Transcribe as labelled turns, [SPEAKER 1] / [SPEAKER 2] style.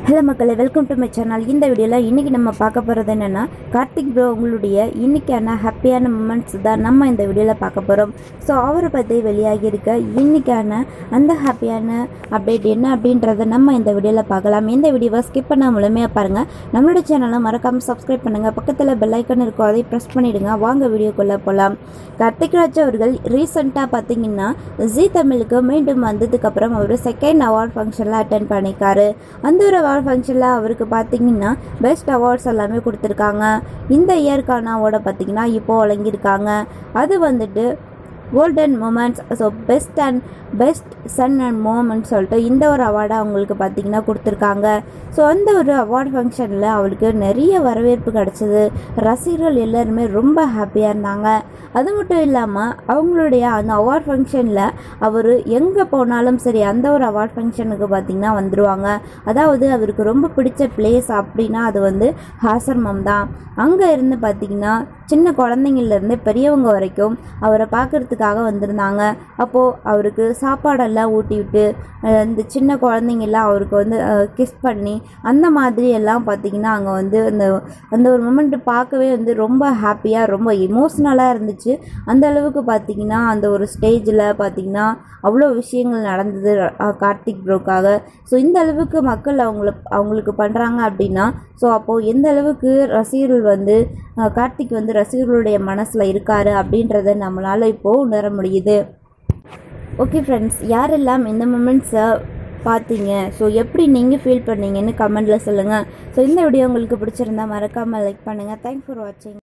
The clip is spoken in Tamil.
[SPEAKER 1] ஹலோ மக்களே வெல்கம் டு மை சேனல் இந்த வீடியோவில் இன்றைக்கி நம்ம பார்க்க போகிறது என்னென்னா கார்த்திக் ப்ரோ உங்களுடைய இன்றைக்கான ஹாப்பியான மூமெண்ட்ஸ் தான் நம்ம இந்த வீடியோவில் பார்க்க போகிறோம் ஸோ அவரை பற்றி வெளியாகி இருக்க இன்றைக்கான அந்த ஹாப்பியான அப்டேட் என்ன அப்படின்றத நம்ம இந்த வீடியோவில் பார்க்கலாம் இந்த வீடியோவை ஸ்கிப் பண்ண முழுமையாக பாருங்கள் நம்மளோட சேனலை மறக்காமல் சப்ஸ்கிரைப் பண்ணுங்கள் பக்கத்தில் பெல் ஐக்கன் இருக்கும் அதை ப்ரெஸ் பண்ணிவிடுங்க வாங்க வீடியோக்குள்ளே போகலாம் கார்த்திக் ராஜ் அவர்கள் ரீசெண்டாக பார்த்தீங்கன்னா ஜி தமிழுக்கு மீண்டும் வந்ததுக்கப்புறம் அவர் செகண்ட் அவார்ட் ஃபங்க்ஷனில் அட்டன் பண்ணியிருக்காரு அந்த ஒரு அவார்ட் ஃபங்க்ஷனில் அவருக்கு பார்த்தீங்கன்னா பெஸ்ட் அவார்ட்ஸ் எல்லாமே கொடுத்துருக்காங்க இந்த இயர்க்கான அவார்டை பார்த்தீங்கன்னா இப்போ வழங்கியிருக்காங்க அது வந்துட்டு golden moments so best and best son and moment சொல்லிட்டு இந்த ஒரு அவார்டை அவங்களுக்கு பார்த்தீங்கன்னா கொடுத்துருக்காங்க ஸோ அந்த ஒரு அவார்ட் ஃபங்க்ஷனில் அவளுக்கு நிறைய வரவேற்பு கிடச்சிது ரசிகர்கள் எல்லாருமே ரொம்ப ஹாப்பியாக இருந்தாங்க அது மட்டும் இல்லாமல் அவங்களுடைய அந்த அவார்ட் ஃபங்க்ஷனில் அவர் எங்கே போனாலும் சரி அந்த ஒரு அவார்ட் ஃபங்க்ஷனுக்கு பார்த்திங்கன்னா வந்துடுவாங்க அதாவது அவருக்கு ரொம்ப பிடிச்ச பிளேஸ் அப்படின்னா அது வந்து ஆசிரமம் தான் அங்கே இருந்து பார்த்திங்கன்னா சின்ன குழந்தைங்கள்லேருந்து பெரியவங்க வரைக்கும் அவரை பார்க்கறதுக்காக வந்திருந்தாங்க அப்போது அவருக்கு சாப்பாடெல்லாம் ஊட்டி விட்டு அஹ் இந்த சின்ன குழந்தைங்கெல்லாம் அவருக்கு வந்து கிஸ் பண்ணி அந்த மாதிரி எல்லாம் பார்த்திங்கன்னா அங்கே வந்து அந்த அந்த ஒரு மூமெண்ட்டு பார்க்கவே வந்து ரொம்ப ஹாப்பியாக ரொம்ப எமோஷ்னலாக இருந்துச்சு அந்த அளவுக்கு பார்த்திங்கன்னா அந்த ஒரு ஸ்டேஜில் பார்த்திங்கன்னா அவ்வளோ விஷயங்கள் நடந்தது அஹ் கார்த்திக் ப்ரோக்காக ஸோ இந்த அளவுக்கு மக்கள் அவங்கள அவங்களுக்கு பண்ணுறாங்க அப்படின்னா ஸோ அப்போது எந்த அளவுக்கு ரசிகர்கள் வந்து அஹ் கார்த்திக் வந்து ரசிகர்களுடைய மனசில் இருக்காரு அப்படின்றத நம்மளால் இப்போது உணர முடியுது ஓகே ஃப்ரெண்ட்ஸ் யாரெல்லாம் இந்த மூமெண்ட்ஸை பார்த்தீங்க ஸோ எப்படி நீங்கள் ஃபீல் பண்ணீங்கன்னு கமெண்டில் சொல்லுங்கள் ஸோ இந்த வீடியோ உங்களுக்கு பிடிச்சிருந்தா மறக்காமல் லைக் பண்ணுங்கள் தேங்க்ஸ் ஃபார் வாட்சிங்